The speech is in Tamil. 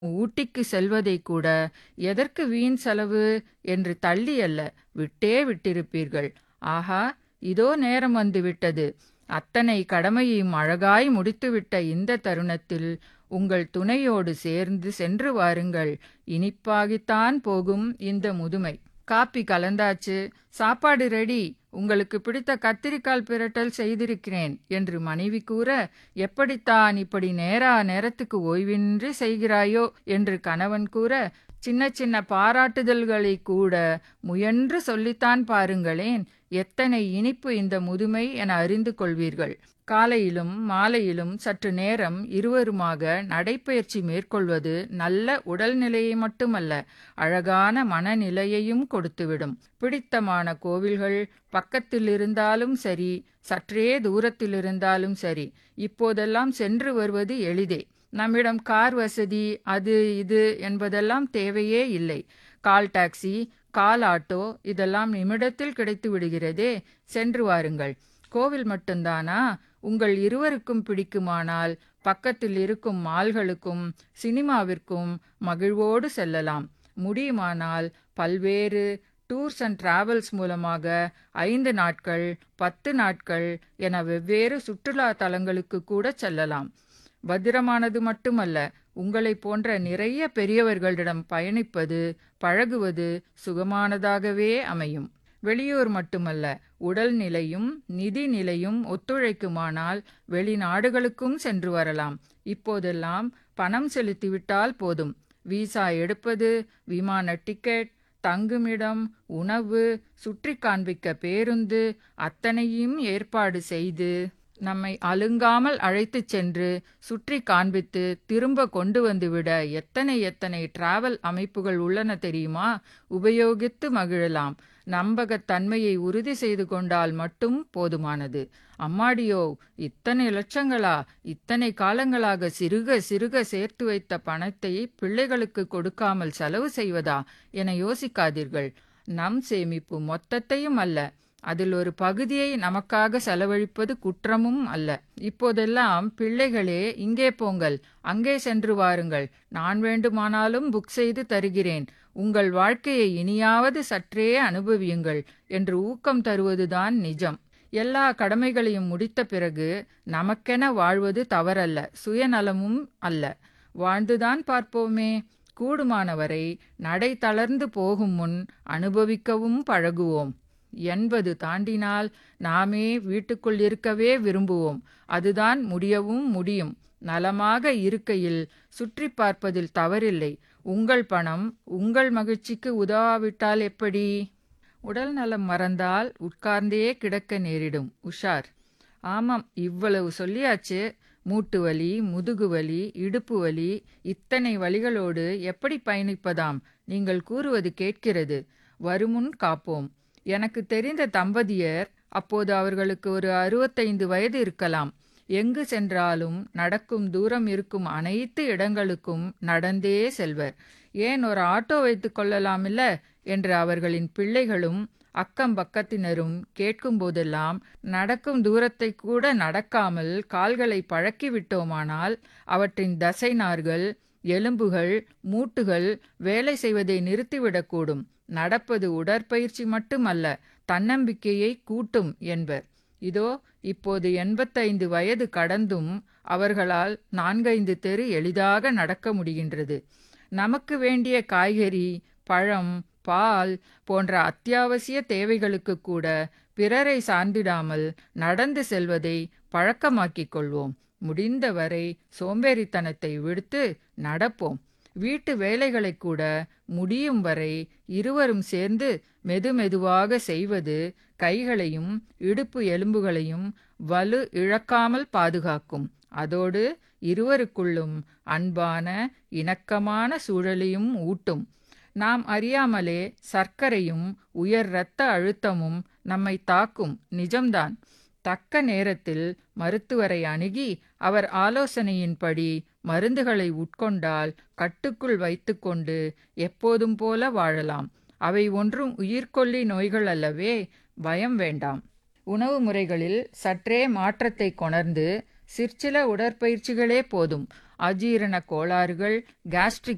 ஊட்டிக்கு செல்வதை கூட எதற்கு வீண் செலவு என்று தள்ளி அல்ல விட்டே விட்டிருப்பீர்கள் ஆஹா இதோ நேரம் வந்துவிட்டது அத்தனை கடமையையும் அழகாய் முடித்துவிட்ட இந்த தருணத்தில் உங்கள் துணையோடு சேர்ந்து சென்று வாருங்கள் இனிப்பாகித்தான் போகும் இந்த முதுமை காப்பி கலந்தாச்சு சாப்பாடு ரெடி உங்களுக்கு பிடித்த கத்திரிக்கால் பிரட்டல் செய்திருக்கிறேன் என்று மனைவி கூற எப்படித்தான் இப்படி நேரா நேரத்துக்கு ஓய்வின்றி செய்கிறாயோ என்று கணவன் கூற சின்ன சின்ன பாராட்டுதல்களை கூட முயன்று சொல்லித்தான் பாருங்களேன் எத்தனை இனிப்பு இந்த முதுமை என அறிந்து கொள்வீர்கள் காலையிலும் மாலையிலும் சற்று நேரம் இருவருமாக நடைப்பயிற்சி மேற்கொள்வது நல்ல உடல்நிலையை மட்டுமல்ல அழகான மனநிலையையும் கொடுத்துவிடும் பிடித்தமான கோவில்கள் பக்கத்தில் இருந்தாலும் சரி சற்றே தூரத்தில் இருந்தாலும் சரி இப்போதெல்லாம் சென்று வருவது எளிதே நம்மிடம் கார் வசதி அது இது என்பதெல்லாம் தேவையே இல்லை கால் டாக்ஸி கால் ஆட்டோ இதெல்லாம் நிமிடத்தில் கிடைத்து விடுகிறதே சென்று வாருங்கள் கோவில் மட்டும்தானா உங்கள் இருவருக்கும் பிடிக்குமானால் பக்கத்தில் இருக்கும் மால்களுக்கும் சினிமாவிற்கும் மகிழ்வோடு செல்லலாம் முடியுமானால் பல்வேறு டூர்ஸ் அண்ட் டிராவல்ஸ் மூலமாக ஐந்து நாட்கள் பத்து நாட்கள் என வெவ்வேறு சுற்றுலா தலங்களுக்கு கூட செல்லலாம் பத்திரமானது மட்டுமல்ல உங்களை போன்ற நிறைய பெரியவர்களிடம் பயணிப்பது பழகுவது சுகமானதாகவே அமையும் வெளியூர் மட்டுமல்ல உடல் நிலையும் நிதி நிலையும் ஒத்துழைக்குமானால் வெளிநாடுகளுக்கும் சென்று வரலாம் இப்போதெல்லாம் பணம் செலுத்திவிட்டால் போதும் விசா எடுப்பது விமான டிக்கெட் தங்குமிடம் உணவு சுற்றி காண்பிக்க பேருந்து அத்தனையும் ஏற்பாடு செய்து நம்மை அலுங்காமல் அழைத்துச் சென்று சுற்றி காண்பித்து திரும்ப கொண்டு வந்துவிட எத்தனை எத்தனை டிராவல் அமைப்புகள் உள்ளன தெரியுமா உபயோகித்து மகிழலாம் நம்பகத்தன்மையை உறுதி செய்து கொண்டால் மட்டும் போதுமானது அம்மாடியோ இத்தனை லட்சங்களா இத்தனை காலங்களாக சிறுக சிறுக சேர்த்து வைத்த பணத்தை பிள்ளைகளுக்கு கொடுக்காமல் செலவு செய்வதா என யோசிக்காதீர்கள் நம் சேமிப்பு மொத்தத்தையும் அல்ல அதில் ஒரு பகுதியை நமக்காக செலவழிப்பது குற்றமும் அல்ல இப்போதெல்லாம் பிள்ளைகளே இங்கே போங்கள் அங்கே சென்று வாருங்கள் நான் வேண்டுமானாலும் புக் செய்து தருகிறேன் உங்கள் வாழ்க்கையை இனியாவது சற்றே அனுபவியுங்கள் என்று ஊக்கம் தருவதுதான் நிஜம் எல்லா கடமைகளையும் முடித்த பிறகு நமக்கென வாழ்வது தவறல்ல சுயநலமும் அல்ல வாழ்ந்துதான் பார்ப்போமே கூடுமானவரை நடை தளர்ந்து போகும் முன் அனுபவிக்கவும் பழகுவோம் எண்பது தாண்டினால் நாமே வீட்டுக்குள் இருக்கவே விரும்புவோம் அதுதான் முடியவும் முடியும் நலமாக இருக்கையில் சுற்றி பார்ப்பதில் தவறில்லை உங்கள் பணம் உங்கள் மகிழ்ச்சிக்கு உதவாவிட்டால் எப்படி உடல் நலம் மறந்தால் உட்கார்ந்தே கிடக்க நேரிடும் உஷார் ஆமாம் இவ்வளவு சொல்லியாச்சு மூட்டு வலி முதுகு வலி இடுப்பு வலி இத்தனை வலிகளோடு எப்படி பயணிப்பதாம் நீங்கள் கூறுவது கேட்கிறது வருமுன் காப்போம் எனக்கு தெரிந்த தம்பதியர் அப்போது அவர்களுக்கு ஒரு அறுபத்தைந்து வயது இருக்கலாம் எங்கு சென்றாலும் நடக்கும் தூரம் இருக்கும் அனைத்து இடங்களுக்கும் நடந்தே செல்வர் ஏன் ஒரு ஆட்டோ வைத்துக் கொள்ளலாமில்ல என்று அவர்களின் பிள்ளைகளும் அக்கம் பக்கத்தினரும் கேட்கும் போதெல்லாம் நடக்கும் தூரத்தை கூட நடக்காமல் கால்களை பழக்கி விட்டோமானால் அவற்றின் தசை நார்கள் எலும்புகள் மூட்டுகள் வேலை செய்வதை நிறுத்திவிடக்கூடும் நடப்பது உடற்பயிற்சி மட்டுமல்ல தன்னம்பிக்கையை கூட்டும் என்பர் இதோ இப்போது எண்பத்தைந்து வயது கடந்தும் அவர்களால் நான்கைந்து தெரு எளிதாக நடக்க முடிகின்றது நமக்கு வேண்டிய காய்கறி பழம் பால் போன்ற அத்தியாவசிய தேவைகளுக்கு கூட பிறரை சார்ந்திடாமல் நடந்து செல்வதை பழக்கமாக்கிக் கொள்வோம் முடிந்தவரை சோம்பேறித்தனத்தை விடுத்து நடப்போம் வீட்டு வேலைகளை கூட முடியும் வரை இருவரும் சேர்ந்து மெதுமெதுவாக செய்வது கைகளையும் இடுப்பு எலும்புகளையும் வலு இழக்காமல் பாதுகாக்கும் அதோடு இருவருக்குள்ளும் அன்பான இணக்கமான சூழலையும் ஊட்டும் நாம் அறியாமலே சர்க்கரையும் உயர் இரத்த அழுத்தமும் நம்மை தாக்கும் நிஜம்தான் தக்க நேரத்தில் மருத்துவரை அணுகி அவர் ஆலோசனையின்படி மருந்துகளை உட்கொண்டால் கட்டுக்குள் வைத்துக்கொண்டு எப்போதும் போல வாழலாம் அவை ஒன்றும் உயிர்கொல்லி நோய்கள் அல்லவே பயம் வேண்டாம் உணவு முறைகளில் சற்றே மாற்றத்தை கொணர்ந்து சிற்சில உடற்பயிற்சிகளே போதும் அஜீரண கோளாறுகள் கேஸ்ட்ரிக்